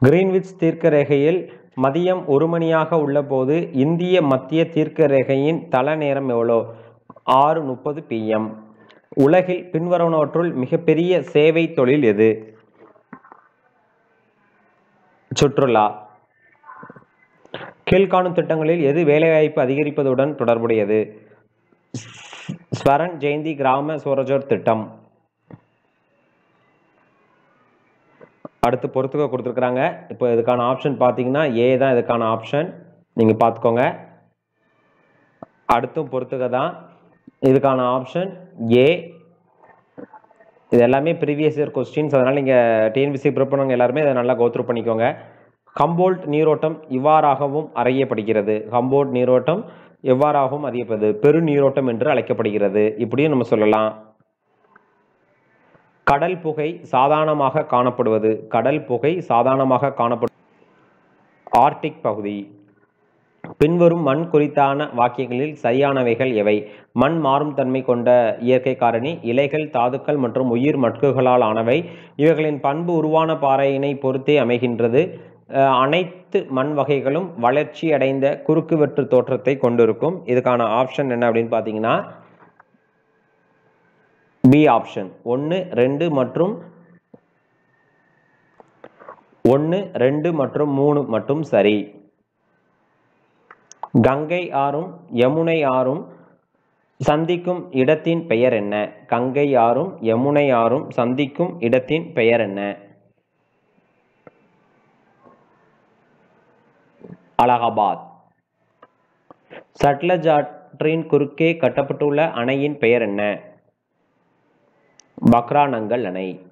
Greenwich தீர்க்கரேகையில் மதியம் ஒரு மணியாக உள்ளபோது இந்திய மத்திய தீர்க்கரேகையின் தல நேரம் எவ்வளோ ஆறு முப்பது பிஎம் உலகில் பின்வருவனவற்றுள் மிகப்பெரிய சேவை தொழில் எது சுற்றுலா கீழ்காணும் திட்டங்களில் எது வேலைவாய்ப்பு அதிகரிப்பதுடன் தொடர்புடையது ஸ்வரன் ஜெயந்தி கிராம சுவரஜோர் திட்டம் அடுத்து பொறுத்துக்க கொடுத்துருக்குறாங்க இப்போ இதுக்கான ஆப்ஷன் பார்த்தீங்கன்னா ஏ தான் இதுக்கான ஆப்ஷன் நீங்கள் பார்த்துக்கோங்க அடுத்தும் பொறுத்துக்க தான் இதுக்கான ஆப்ஷன் ஏ இது எல்லாமே ப்ரீவியஸ் இயர் கொஸ்டின்ஸ் அதனால் நீங்கள் டிஎன்பிசி ப்ரிப்பேர் பண்ணவங்க எல்லாருமே இதை நல்லா கோத்ரூ பண்ணிக்கோங்க ஹம்போல்ட் நீரோட்டம் இவ்வாறாகவும் அறியப்படுகிறது ஹம்போல்ட் நீரோட்டம் எவ்வாறாகவும் அறியப்படுது பெரு நீரோட்டம் என்று அழைக்கப்படுகிறது இப்படியும் நம்ம சொல்லலாம் கடல் புகை சாதாரணமாக காணப்படுவது கடல் புகை சாதாரணமாக காணப்படும் ஆர்டிக் பகுதி பின்வரும் மண் குறித்தான வாக்கியங்களில் சரியானவைகள் எவை மண் மாறும் தன்மை கொண்ட இயற்கை காரணி இலைகள் தாதுக்கள் மற்றும் உயிர் மட்குகளால் ஆனவை இவைகளின் பண்பு உருவான பாறையினை பொறுத்தே அமைகின்றது அஹ் அனைத்து மண் வகைகளும் வளர்ச்சி அடைந்த குறுக்குவெட்டு தோற்றத்தை கொண்டிருக்கும் இதுக்கான ஆப்ஷன் என்ன அப்படின்னு பார்த்தீங்கன்னா பி ஆப்ஷன் ஒன்று ரெண்டு மற்றும் ஒன்று ரெண்டு மற்றும் மூணு மட்டும் சரி கங்கை ஆறும் யமுனை ஆறும் சந்திக்கும் இடத்தின் பெயர் என்ன கங்கை ஆறும் யமுனை ஆறும் சந்திக்கும் இடத்தின் பெயர் என்ன அலகாபாத் சட்லஜ் ஆற்றின் குறுக்கே கட்டப்பட்டுள்ள அணையின் பெயர் என்ன பக்ரானங்கல் அணை